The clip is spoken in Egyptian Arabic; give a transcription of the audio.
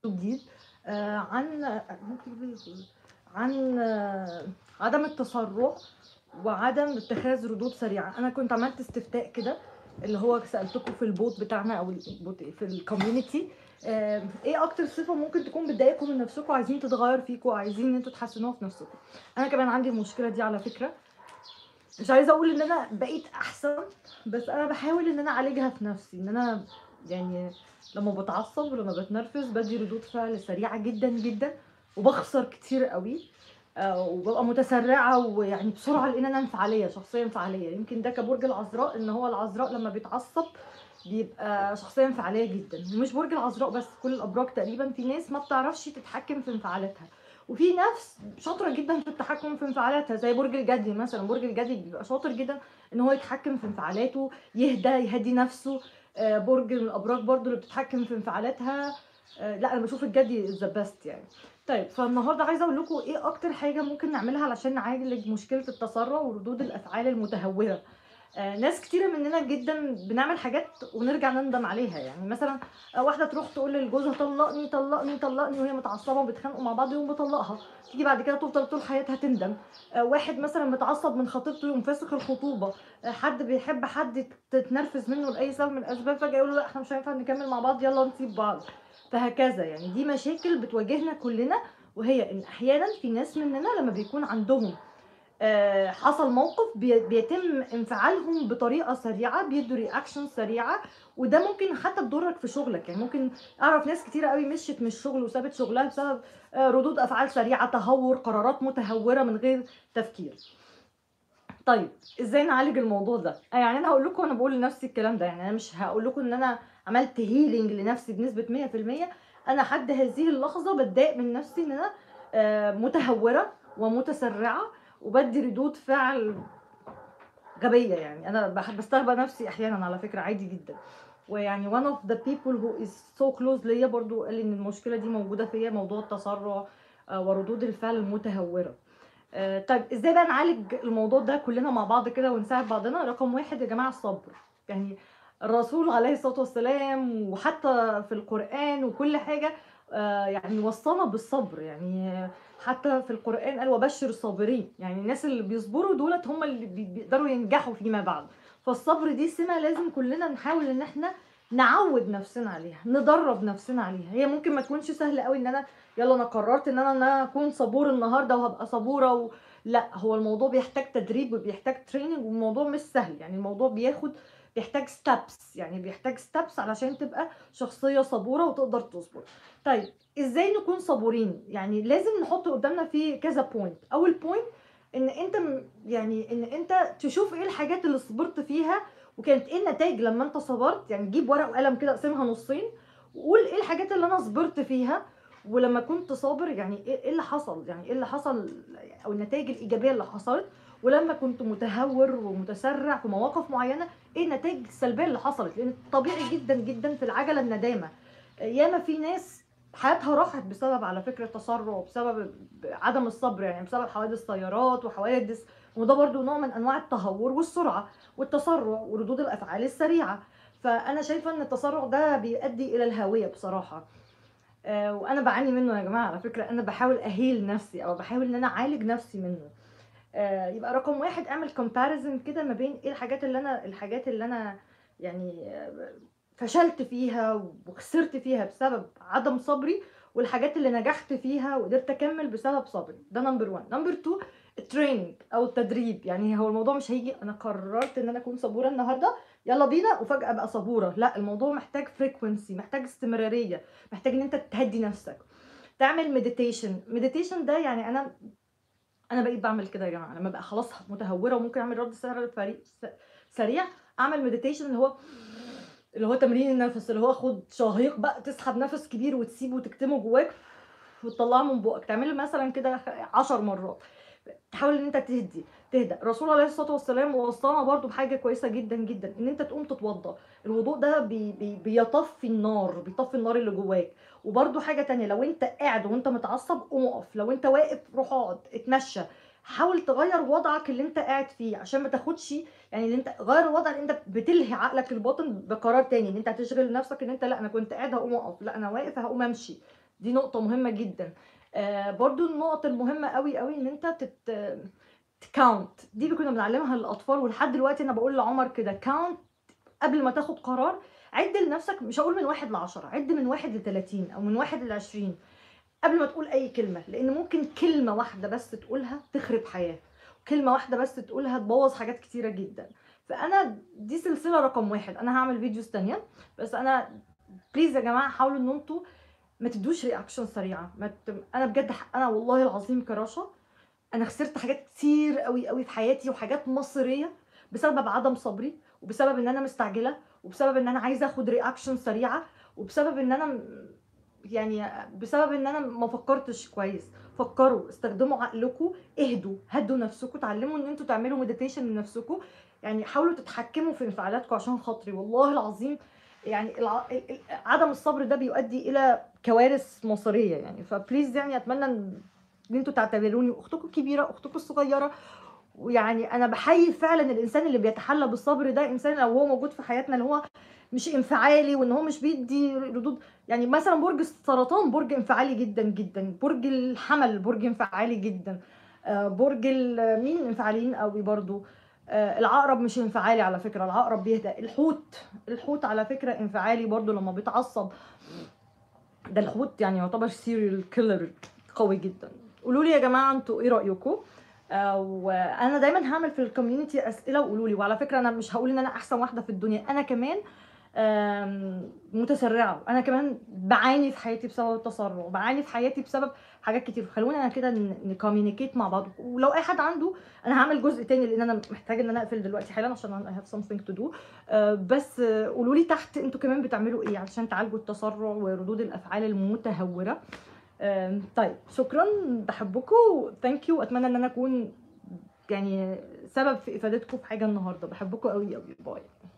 جديد آه، عن عن آه، عدم التسرع وعدم اتخاذ ردود سريعة أنا كنت عملت استفتاء كده اللي هو سألتكم في البوت بتاعنا أو البوت في الكوميونتي ايه اكتر صفة ممكن تكون بتضايقكم من نفسكم وعايزين تتغير فيكم وعايزين ان انتوا تحسنوها في نفسكم انا كمان عندي المشكلة دي على فكرة مش عايزة اقول ان انا بقيت احسن بس انا بحاول ان انا اعالجها في نفسي ان انا يعني لما بتعصب ولما بتنرفز بدي ردود فعل سريعه جدا جدا وبخسر كتير قوي آه، وببقى متسرعه ويعني بسرعه لان انا انفعاليه شخصيه انفعاليه يمكن ده كبرج العذراء ان هو العذراء لما بيتعصب بيبقى شخصيه انفعاليه جدا ومش برج العذراء بس كل الابراج تقريبا في ناس ما بتعرفش تتحكم في انفعالاتها وفي نفس شاطره جدا في التحكم في انفعالاتها زي برج الجدي مثلا برج الجدي بيبقى شاطر جدا ان هو يتحكم في انفعالاته يهدى يهدي نفسه آه، برج من الابراج برضو اللي بتتحكم في انفعالاتها آه، لا انا بشوف الجدي ذا بيست يعني طيب فالنهارده عايزه اقول لكم ايه اكتر حاجه ممكن نعملها علشان نعالج مشكله التسرع وردود الافعال المتهوره آه، ناس كتيره مننا جدا بنعمل حاجات ونرجع نندم عليها يعني مثلا آه، واحده تروح تقول لجوزها طلقني طلقني طلقني وهي متعصبه وبيتخانقوا مع بعض يقوم بيطلقها تيجي بعد كده تفضل طول حياتها تندم آه، واحد مثلا متعصب من خطيبته يقوم فاسخ الخطوبه آه، حد بيحب حد تتنرفز منه لاي سبب من الاسباب فجاه يقول له لا احنا مش هينفع نكمل مع بعض يلا نسيب بعض فهكذا يعني دي مشاكل بتواجهنا كلنا وهي ان احيانا في ناس مننا لما بيكون عندهم آه، حصل موقف بي- بيتم انفعالهم بطريقه سريعه بيدوا رياكشن سريعه وده ممكن حتى تضرك في شغلك يعني ممكن اعرف ناس كتيره قوي مشيت من الشغل وسابت شغلها بسبب آه، ردود افعال سريعه تهور قرارات متهوره من غير تفكير طيب ازاي نعالج الموضوع ده آه، يعني انا هقول لكم انا بقول لنفسي الكلام ده يعني انا مش هقول لكم ان انا عملت هيلينج لنفسي بنسبه 100% انا لحد هذه اللحظه بتضايق من نفسي ان انا آه، متهوره ومتسرعه وبدي ردود فعل غبيه يعني انا بحب بستغبى نفسي احيانا على فكره عادي جدا ويعني one of the people who is so close ليا برضو قال لي ان المشكله دي موجوده فيا موضوع التسرع آه، وردود الفعل المتهوره آه، طيب ازاي بقى نعالج الموضوع ده كلنا مع بعض كده ونساعد بعضنا رقم واحد يا جماعه الصبر يعني الرسول عليه الصلاه والسلام وحتى في القران وكل حاجه آه، يعني وصانا بالصبر يعني حتى في القران قال وبشر الصابرين يعني الناس اللي بيصبروا دولت هم اللي بي- بيقدروا ينجحوا فيما بعد فالصبر دي سمه لازم كلنا نحاول ان احنا نعود نفسنا عليها ندرب نفسنا عليها هي ممكن ما تكونش سهله قوي ان انا يلا انا قررت ان انا ان انا اكون صبور النهارده وهبقى صبوره و... لا هو الموضوع بيحتاج تدريب وبيحتاج تريننج والموضوع مش سهل يعني الموضوع بياخد بيحتاج ستابس يعني بيحتاج ستابس علشان تبقى شخصيه صبوره وتقدر تصبر طيب ازاي نكون صبورين يعني لازم نحط قدامنا في كذا بوينت اول بوينت ان انت م- يعني ان انت تشوف ايه الحاجات اللي صبرت فيها وكانت ايه النتائج لما انت صبرت يعني جيب ورقه وقلم كده اقسمها نصين وقول ايه الحاجات اللي انا صبرت فيها ولما كنت صابر يعني ايه إيه اللي حصل يعني ايه اللي حصل او النتائج الايجابيه اللي حصلت ولما كنت متهور ومتسرع في مواقف معينه ايه النتائج السلبيه اللي حصلت لان طبيعي جدا جدا في العجله الندامه ياما في ناس حياتها راحت بسبب على فكره التسرع وبسبب عدم الصبر يعني بسبب حوادث سيارات وحوادث وده برضو نوع من انواع التهور والسرعه والتسرع وردود الافعال السريعه فانا شايفه ان التسرع ده بيؤدي الى الهاويه بصراحه آه، وانا بعاني منه يا جماعه على فكره انا بحاول اهيل نفسي او بحاول ان انا اعالج نفسي منه آه، يبقى رقم واحد اعمل كومباريزن كده ما بين ايه الحاجات اللي انا الحاجات اللي انا يعني آه، فشلت فيها وخسرت فيها بسبب عدم صبري والحاجات اللي نجحت فيها وقدرت اكمل بسبب صبري ده نمبر 1 نمبر 2 التريننج او التدريب يعني هو الموضوع مش هيجي انا قررت ان انا اكون صبوره النهارده يلا بينا وفجاه ابقى صبوره لا الموضوع محتاج فريكونسي محتاج استمراريه محتاج ان انت تهدي نفسك تعمل مديتيشن مديتيشن ده يعني انا انا بقيت بعمل كده يا جماعه لما بقى خلاص متهوره وممكن اعمل رد فعل فريق سريع اعمل مديتيشن اللي هو اللي هو تمرين النفس اللي هو خد شهيق بقى تسحب نفس كبير وتسيبه وتكتمه جواك وتطلعه من بقك تعمله مثلا كده عشر مرات تحاول ان انت تهدي تهدى الرسول عليه الصلاه والسلام وصانا برضو بحاجه كويسه جدا جدا ان انت تقوم تتوضى الوضوء ده بي بي بيطفي النار بيطفي النار اللي جواك وبرضو حاجه تانية لو انت قاعد وانت متعصب قوم اقف لو انت واقف روح اقعد اتمشى حاول تغير وضعك اللي انت قاعد فيه عشان ما تاخدش يعني اللي انت غير الوضع اللي انت بتلهي عقلك الباطن بقرار تاني ان انت هتشغل نفسك ان انت لا انا كنت قاعد هقوم اقف لا انا واقف هقوم امشي دي نقطه مهمه جدا آه برضو النقط المهمه قوي قوي ان انت تت تكاونت دي اللي كنا بنعلمها للاطفال ولحد دلوقتي انا بقول لعمر كده كاونت قبل ما تاخد قرار عد لنفسك مش هقول من واحد لعشرة عد من واحد لتلاتين او من واحد لعشرين قبل ما تقول اي كلمه لان ممكن كلمه واحده بس تقولها تخرب حياه كلمه واحده بس تقولها تبوظ حاجات كتيره جدا فانا دي سلسله رقم واحد انا هعمل فيديوز تانية بس انا بليز يا جماعه حاولوا ان انتوا ما تدوش رياكشن سريعه ما ت... انا بجد ح- انا والله العظيم كراشة انا خسرت حاجات كتير قوي قوي في حياتي وحاجات مصيريه بسبب عدم صبري وبسبب ان انا مستعجله وبسبب ان انا عايزه اخد رياكشن سريعه وبسبب ان انا م- يعني بسبب ان انا ما فكرتش كويس فكروا استخدموا عقلكم اهدوا هدوا نفسكم اتعلموا ان انتوا تعملوا مديتيشن لنفسكم يعني حاولوا تتحكموا في انفعالاتكم عشان خاطري والله العظيم يعني الع... ال- ال- عدم الصبر ده بيؤدي الى كوارث مصيريه يعني فبليز يعني اتمنى ان إن انتوا تعتبروني اختكم الكبيره اختكم الصغيره ويعني انا بحيي فعلا الانسان اللي بيتحلى بالصبر ده انسان لو هو موجود في حياتنا اللي هو مش انفعالي وان هو مش بيدي ردود يعني مثلا برج السرطان برج انفعالي جدا جدا برج الحمل برج انفعالي جدا آه، برج ال- مين انفعاليين قوي برضو آه، العقرب مش انفعالي على فكره العقرب بيهدى الحوت الحوت على فكره انفعالي برضو لما بيتعصب ده الحوت يعني يعتبر سيريال كيلر قوي جدا قولوا لي يا جماعه انتوا ايه رايكم آه، وانا دايما هعمل في الكوميونتي اسئله وقولوا لي وعلى فكره انا مش هقول ان انا احسن واحده في الدنيا انا كمان آم، متسرعه انا كمان بعاني في حياتي بسبب التسرع بعاني في حياتي بسبب حاجات كتير خلونا كده نكوميونيكيت مع بعض ولو اي حد عنده انا هعمل جزء تاني لان انا محتاجه ان انا اقفل دلوقتي حالا عشان I have something to do آه، بس آه، قولوا لي تحت انتوا كمان بتعملوا ايه عشان تعالجوا التسرع وردود الافعال المتهوره آم، طيب شكرا بحبكم ثانك يو اتمنى ان انا اكون يعني سبب في افادتكم في حاجه النهارده بحبكم قوي قوي باي